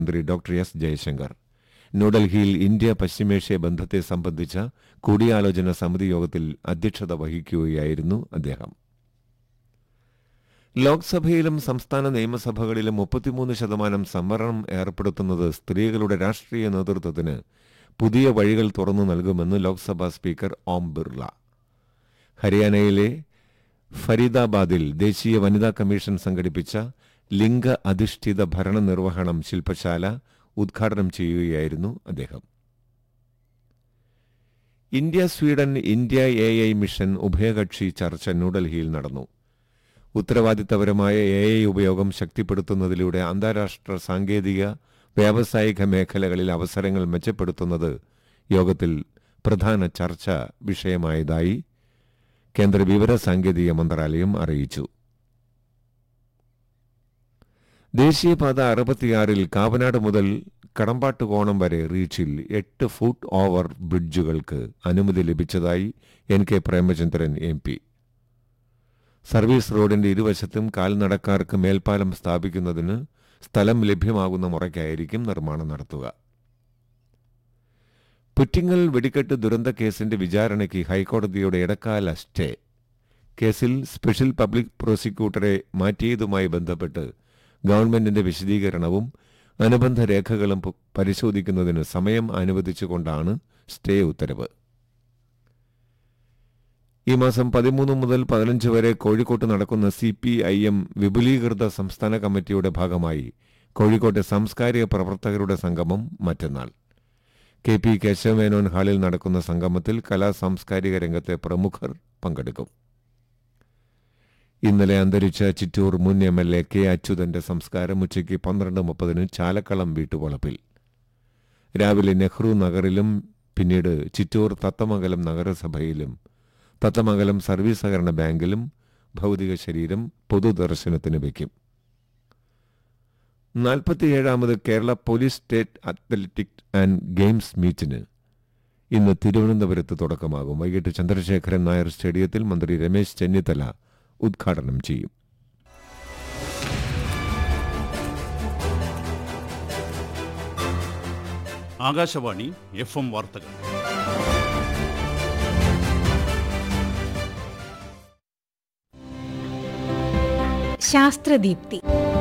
മന്ത്രി doctor S Jaishankar ന്യൂഡൽഹിയിൽ India പശ്ചിമേഷ്യ ബന്ധത്തെ സംബന്ധിച്ച കൂടിയാലോചന സമിതി യോഗത്തിൽ അധ്യക്ഷത വഹിക്കുകയായിരുന്നു അദ്ദേഹം ലോക്സഭയിലും സംസ്ഥാന നിയമസഭകളിലും മുപ്പത്തിമൂന്ന് ശതമാനം സംവരണം ഏർപ്പെടുത്തുന്നത് സ്ത്രീകളുടെ രാഷ്ട്രീയ നേതൃത്വത്തിന് പുതിയ വഴികൾ തുറന്നു നൽകുമെന്ന് ലോക്സഭാ സ്പീക്കർ ഓം ബിർള ഹരിയാനയിലെ ഫരീദാബാദിൽ ദേശീയ വനിതാ കമ്മീഷൻ സംഘടിപ്പിച്ച ലിംഗ അധിഷ്ഠിത ഭരണനിർവഹണം ശില്പശാല ഉദ്ഘാടനം ചെയ്യുകയായിരുന്നു അദ്ദേഹം India Sweden India A I mission ഉഭയകക്ഷി ചർച്ച ന്യൂഡൽഹിയിൽ നടന്നു ഉത്തരവാദിത്തപരമായ എ ഐ ഉപയോഗം ശക്തിപ്പെടുത്തുന്നതിലൂടെ അന്താരാഷ്ട്ര സാങ്കേതിക വ്യാവസായിക മേഖലകളിൽ അവസരങ്ങൾ മെച്ചപ്പെടുത്തുന്നത് യോഗത്തിൽ പ്രധാന ചർച്ച വിഷയമായതായി കേന്ദ്ര വിവര സാങ്കേതിക മന്ത്രാലയം അറിയിച്ചു ദേശീയപാത അറുപത്തിയാറിൽ കാവനാട് മുതൽ കടമ്പാട്ടുകോണം വരെ റീച്ചിൽ എട്ട് ഫുട്ട് ഓവർ ബ്രിഡ്ജുകൾക്ക് അനുമതി ലഭിച്ചതായി N K Premachandran M P service റോഡിന്റെ ഇരുവശത്തും കാൽനടക്കാർക്ക് മേൽപ്പാലം സ്ഥാപിക്കുന്നതിന് സ്ഥലം ലഭ്യമാകുന്ന മുറയ്ക്കായിരിക്കും നിർമ്മാണം നടത്തുക പുറ്റിങ്ങൽ വെടിക്കെട്ട് ദുരന്ത കേസിന്റെ വിചാരണയ്ക്ക് ഹൈക്കോടതിയുടെ ഇടക്കാല സ്റ്റേ കേസിൽ സ്പെഷ്യൽ പബ്ലിക് പ്രോസിക്യൂട്ടറെ മാറ്റിയതുമായി ബന്ധപ്പെട്ട് ഗവൺമെന്റിന്റെ വിശദീകരണവും അനുബന്ധ രേഖകളും പു- പരിശോധിക്കുന്നതിന് സമയം അനുവദിച്ചുകൊണ്ടാണ് സ്റ്റേ ഉത്തരവ് ഈ മാസം പതിമൂന്ന് മുതൽ പതിനഞ്ച് വരെ കോഴിക്കോട്ട് നടക്കുന്ന സി പി ഐ എം വിപുലീകൃത സംസ്ഥാന കമ്മിറ്റിയുടെ ഭാഗമായി കോഴിക്കോട്ടെ സാംസ്കാരിക പ്രവർത്തകരുടെ സംഗമം മറ്റന്നാൾ കെ പി കേശവമേനോൻ ഹാളിൽ നടക്കുന്ന സംഗമത്തിൽ കലാ സാംസ്കാരിക രംഗത്തെ പ്രമുഖർ പങ്കെടുക്കും ഇന്നലെ അന്തരിച്ച ചിറ്റൂർ മുൻ എം എൽ എ കെ അച്യുതന്റെ സംസ്കാരം ഉച്ചയ്ക്ക് പന്ത്രണ്ട് മുപ്പതിന് ചാലക്കളം വീട്ടുവളപ്പിൽ രാവിലെ നെഹ്റു നഗറിലും പിന്നീട് ചിറ്റൂർ തത്തമംഗലം നഗരസഭയിലും തത്തമംഗലം സർവീസ് സഹകരണ ബാങ്കിലും ഭൗതിക ശരീരം പൊതുദർശനത്തിന് വയ്ക്കും നാൽപ്പത്തിയേഴാമത് Kerala police state athletic and games മീറ്റിന് ഇന്ന് തിരുവനന്തപുരത്ത് തുടക്കമാകും വൈകിട്ട് ചന്ദ്രശേഖരൻ നായർ സ്റ്റേഡിയത്തിൽ മന്ത്രി രമേശ് ചെന്നിത്തല ഉദ്ഘാടനം ചെയ്യും ആകാശവാണി എഫ് എം വാർത്തകൾ ശാസ്ത്രദീപ്തി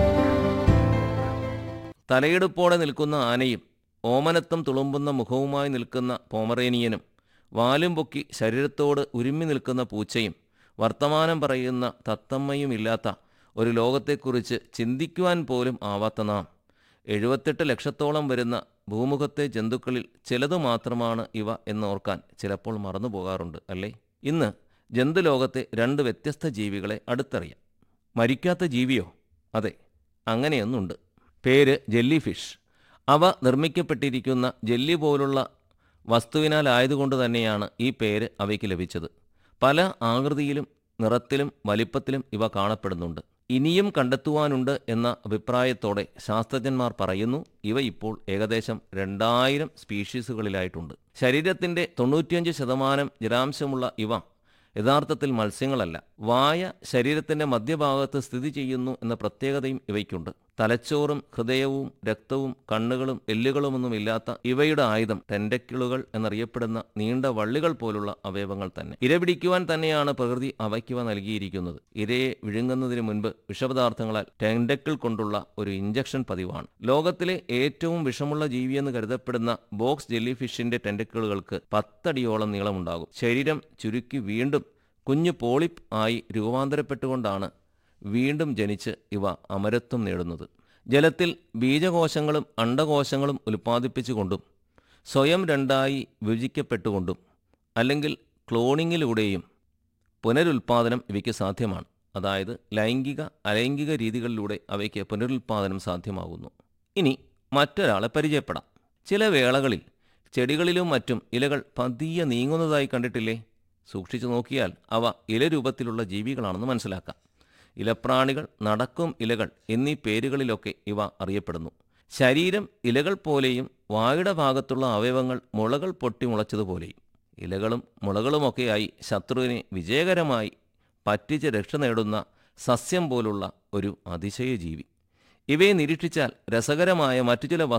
തലയെടുപ്പോടെ നിൽക്കുന്ന ആനയും ഓമനത്തം തുളുമ്പുന്ന മുഖവുമായി നിൽക്കുന്ന പോമറേനിയനും വാലും പൊക്കി ശരീരത്തോട് ഉരുമ്മി നിൽക്കുന്ന പൂച്ചയും വർത്തമാനം പറയുന്ന തത്തമ്മയുമില്ലാത്ത ഒരു ലോകത്തെക്കുറിച്ച് ചിന്തിക്കുവാൻ പോലും ആവാത്ത നാം എഴുപത്തെട്ട് ലക്ഷത്തോളം വരുന്ന ഭൂമുഖത്തെ ജന്തുക്കളിൽ ചിലതു മാത്രമാണ് ഇവ എന്നോർക്കാൻ ചിലപ്പോൾ മറന്നു പോകാറുണ്ട് അല്ലേ ഇന്ന് ജന്തുലോകത്തെ രണ്ട് വ്യത്യസ്ത ജീവികളെ അടുത്തറിയാം മരിക്കാത്ത ജീവിയോ അതെ അങ്ങനെയൊന്നുണ്ട് പേര് ജെല്ലി ഫിഷ് അവ നിർമ്മിക്കപ്പെട്ടിരിക്കുന്ന ജെല്ലി പോലുള്ള വസ്തുവിനാലായതുകൊണ്ട് തന്നെയാണ് ഈ പേര് അവയ്ക്ക് ലഭിച്ചത് പല ആകൃതിയിലും നിറത്തിലും വലിപ്പത്തിലും ഇവ കാണപ്പെടുന്നുണ്ട് ഇനിയും കണ്ടെത്തുവാനുണ്ട് എന്ന അഭിപ്രായത്തോടെ ശാസ്ത്രജ്ഞന്മാർ പറയുന്നു ഇവ ഇപ്പോൾ ഏകദേശം രണ്ടായിരം സ്പീഷീസുകളിലായിട്ടുണ്ട് ശരീരത്തിൻ്റെ തൊണ്ണൂറ്റിയഞ്ച് ശതമാനം ജലാംശമുള്ള ഇവ യഥാർത്ഥത്തിൽ മത്സ്യങ്ങളല്ല വായ ശരീരത്തിന്റെ മധ്യഭാഗത്ത് സ്ഥിതി ചെയ്യുന്നു എന്ന പ്രത്യേകതയും ഇവയ്ക്കുണ്ട് തലച്ചോറും ഹൃദയവും രക്തവും കണ്ണുകളും എല്ലുകളുമൊന്നും ഇല്ലാത്ത ഇവയുടെ ആയുധം ടെൻഡക്കിളുകൾ എന്നറിയപ്പെടുന്ന നീണ്ട വള്ളികൾ പോലുള്ള അവയവങ്ങൾ തന്നെ ഇരപിടിക്കുവാൻ തന്നെയാണ് പ്രകൃതി അവയ്ക്കുവ നൽകിയിരിക്കുന്നത് ഇരയെ വിഴുങ്ങുന്നതിന് മുൻപ് വിഷപദാർത്ഥങ്ങളാൽ ടെൻഡക്കിൾ കൊണ്ടുള്ള ഒരു ഇഞ്ചക്ഷൻ പതിവാണ് ലോകത്തിലെ ഏറ്റവും വിഷമുള്ള ജീവിയെന്ന് കരുതപ്പെടുന്ന ബോക്സ് ജെല്ലി ഫിഷിന്റെ ടെൻഡക്കിളുകൾക്ക് പത്തടിയോളം നീളമുണ്ടാകും ശരീരം ചുരുക്കി വീണ്ടും കുഞ്ഞു പോളിപ്പ് ആയി രൂപാന്തരപ്പെട്ടുകൊണ്ടാണ് വീണ്ടും ജനിച്ച് ഇവ അമരത്വം നേടുന്നത് ജലത്തിൽ ബീജകോശങ്ങളും അണ്ടകോശങ്ങളും ഉൽപ്പാദിപ്പിച്ചുകൊണ്ടും സ്വയം രണ്ടായി വിഭജിക്കപ്പെട്ടുകൊണ്ടും അല്ലെങ്കിൽ ക്ലോണിങ്ങിലൂടെയും പുനരുൽപാദനം ഇവയ്ക്ക് സാധ്യമാണ് അതായത് ലൈംഗിക അലൈംഗിക രീതികളിലൂടെ അവയ്ക്ക് പുനരുൽപാദനം സാധ്യമാകുന്നു ഇനി മറ്റൊരാളെ പരിചയപ്പെടാം ചില വേളകളിൽ ചെടികളിലും മറ്റും ഇലകൾ പതിയെ നീങ്ങുന്നതായി കണ്ടിട്ടില്ലേ സൂക്ഷിച്ചു നോക്കിയാൽ അവ ഇലരൂപത്തിലുള്ള ജീവികളാണെന്ന് മനസ്സിലാക്കാം ഇലപ്രാണികൾ നടക്കും ഇലകൾ എന്നീ പേരുകളിലൊക്കെ ഇവ അറിയപ്പെടുന്നു ശരീരം ഇലകൾ പോലെയും വായുടെ ഭാഗത്തുള്ള അവയവങ്ങൾ മുളകൾ പൊട്ടി മുളച്ചതുപോലെയും ഇലകളും മുളകളുമൊക്കെയായി ശത്രുവിനെ വിജയകരമായി പറ്റിച്ച് രക്ഷ നേടുന്ന സസ്യം പോലുള്ള ഒരു അതിശയ ജീവി ഇവയെ നിരീക്ഷിച്ചാൽ രസകരമായ മറ്റു ചില